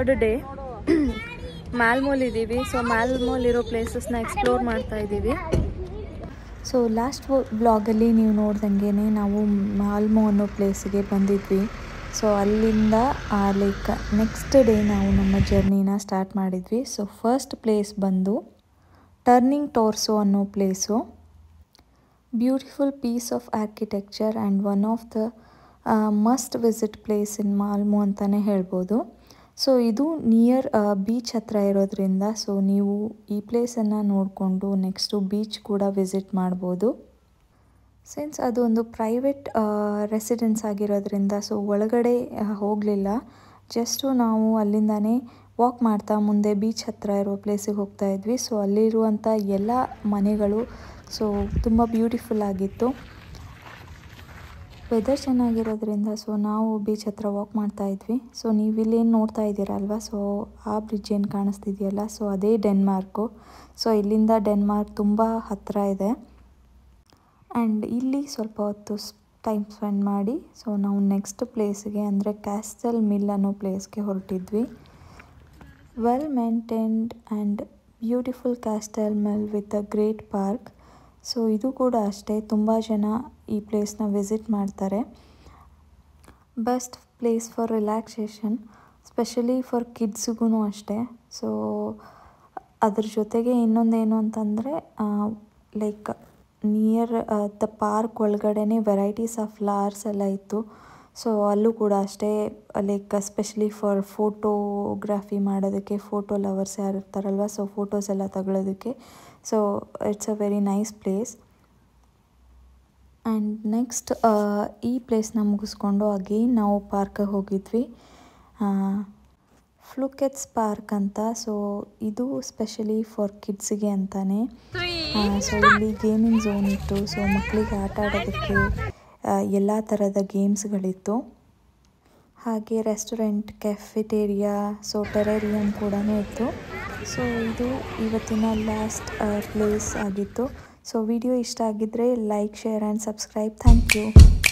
third day ಮ್ಯಾಲ್ಮೋಲ್ ಇದ್ದೀವಿ so ಮ್ಯಾಲ್ಮೋಲ್ ಇರೋ ಪ್ಲೇಸಸ್ನ explore ಮಾಡ್ತಾ ಇದ್ದೀವಿ ಸೊ ಲಾಸ್ಟ್ ಬ್ಲಾಗಲ್ಲಿ ನೀವು ನೋಡ್ದಂಗೆ ನಾವು ಮಾಲ್ಮೋ ಅನ್ನೋ ಪ್ಲೇಸಿಗೆ ಬಂದಿದ್ವಿ ಸೊ ಅಲ್ಲಿಂದ ಲೈಕ್ ನೆಕ್ಸ್ಟ್ ಡೇ ನಾವು ನಮ್ಮ ಜರ್ನಿನ ಸ್ಟಾರ್ಟ್ ಮಾಡಿದ್ವಿ ಸೊ ಫಸ್ಟ್ ಪ್ಲೇಸ್ ಬಂದು ಟರ್ನಿಂಗ್ ಟೋರ್ಸೋ ಅನ್ನೋ place beautiful piece of architecture and one of the must visit place in Malmo ಅಂತಲೇ ಹೇಳ್ಬೋದು ಸೊ ಇದು ನಿಯರ್ ಬೀಚ್ ಹತ್ರ ಇರೋದ್ರಿಂದ ಸೊ ನೀವು ಈ ಪ್ಲೇಸನ್ನು ನೋಡಿಕೊಂಡು ನೆಕ್ಸ್ಟು ಬೀಚ್ ಕೂಡ ವಿಸಿಟ್ ಮಾಡ್ಬೋದು ಸಿನ್ಸ್ ಅದು ಒಂದು ಪ್ರೈವೇಟ್ ರೆಸಿಡೆನ್ಸ್ ಆಗಿರೋದ್ರಿಂದ ಸೊ ಒಳಗಡೆ ಹೋಗಲಿಲ್ಲ ಜಸ್ಟು ನಾವು ಅಲ್ಲಿಂದಾನೇ ವಾಕ್ ಮಾಡ್ತಾ ಮುಂದೆ ಬೀಚ್ ಹತ್ರ ಇರೋ ಪ್ಲೇಸಿಗೆ ಹೋಗ್ತಾ ಇದ್ವಿ ಸೊ ಅಲ್ಲಿರುವಂಥ ಎಲ್ಲ ಮನೆಗಳು ಸೊ ತುಂಬ ಬ್ಯೂಟಿಫುಲ್ ಆಗಿತ್ತು ವೆದರ್ ಚೆನ್ನಾಗಿರೋದ್ರಿಂದ ಸೊ ನಾವು ಬೀಚ್ ಹತ್ರ ವಾಕ್ ಮಾಡ್ತಾ ಇದ್ವಿ ಸೊ ನೀವು ಇಲ್ಲೇನು ನೋಡ್ತಾ ಇದ್ದೀರಲ್ವ ಸೊ ಆ ಬ್ರಿಡ್ಜ್ ಏನು ಕಾಣಿಸ್ತಿದೆಯಲ್ಲ ಸೊ ಅದೇ ಡೆನ್ಮಾರ್ಕು ಸೊ ಇಲ್ಲಿಂದ ಡೆನ್ಮಾರ್ಕ್ ತುಂಬ ಹತ್ತಿರ ಇದೆ ಆ್ಯಂಡ್ ಇಲ್ಲಿ ಸ್ವಲ್ಪ ಹೊತ್ತು ಟೈಮ್ ಸ್ಪೆಂಡ್ ಮಾಡಿ ಸೊ ನಾವು ನೆಕ್ಸ್ಟ್ ಪ್ಲೇಸ್ಗೆ ಅಂದರೆ ಕ್ಯಾಸ್ಟಲ್ ಮಿಲ್ ಅನ್ನೋ ಪ್ಲೇಸ್ಗೆ ಹೊರಟಿದ್ವಿ well maintained and beautiful castle mill with a great park so ಇದು ಕೂಡ ಅಷ್ಟೇ ತುಂಬ ಜನ ಈ ಪ್ಲೇಸ್ನ ವಿಸಿಟ್ ಮಾಡ್ತಾರೆ best place for relaxation specially for ಕಿಡ್ಸ್ಗೂ ಅಷ್ಟೇ ಸೊ ಅದ್ರ ಜೊತೆಗೆ ಇನ್ನೊಂದೇನು ಅಂತಂದರೆ ಲೈಕ್ ನಿಯರ್ ದ ಪಾರ್ಕ್ ಒಳಗಡೆನೆ ವೆರೈಟೀಸ್ ಆಫ್ ಫ್ಲವರ್ಸ್ ಎಲ್ಲ ಇತ್ತು ಸೊ ಅಲ್ಲೂ ಕೂಡ ಅಷ್ಟೇ ಲೈಕ್ ಸ್ಪೆಷಲಿ ಫಾರ್ ಫೋಟೋಗ್ರಾಫಿ ಮಾಡೋದಕ್ಕೆ ಫೋಟೋ ಲವರ್ಸ್ ಯಾರು ಇರ್ತಾರಲ್ವ ಸೊ ಫೋಟೋಸ್ ಎಲ್ಲ ತಗೊಳ್ಳೋದಕ್ಕೆ so it's a very nice place and next ಈ ಪ್ಲೇಸ್ನ ಮುಗಿಸ್ಕೊಂಡು ಅಗೇನ್ ನಾವು ಪಾರ್ಕಿಗೆ ಹೋಗಿದ್ವಿ ಫ್ಲುಕೆಟ್ಸ್ ಪಾರ್ಕ್ ಅಂತ ಸೊ ಇದು ಸ್ಪೆಷಲಿ ಫಾರ್ ಕಿಡ್ಸಿಗೆ ಅಂತಾನೆ ಸೊ ಇಲ್ಲಿ ಗೇಮಿಂಗ್ ಝೋನ್ ಇತ್ತು ಸೊ ಮಕ್ಕಳಿಗೆ ಆಟ ಆಡೋದಕ್ಕೆ ಎಲ್ಲ ಥರದ ಗೇಮ್ಸ್ಗಳಿತ್ತು ಹಾಗೆ ರೆಸ್ಟೋರೆಂಟ್ ಕೆಫೆಟೇರಿಯಾ ಸೊ ಟೆರೇರಿಯಂ ಕೂಡ ಇತ್ತು ಸೊ ಇದು ಇವತ್ತಿನ ಲಾಸ್ಟ್ ಪ್ಲೇಸ್ ಆಗಿತ್ತು ಸೊ ವಿಡಿಯೋ ಇಷ್ಟ ಆಗಿದ್ದರೆ like share and subscribe thank you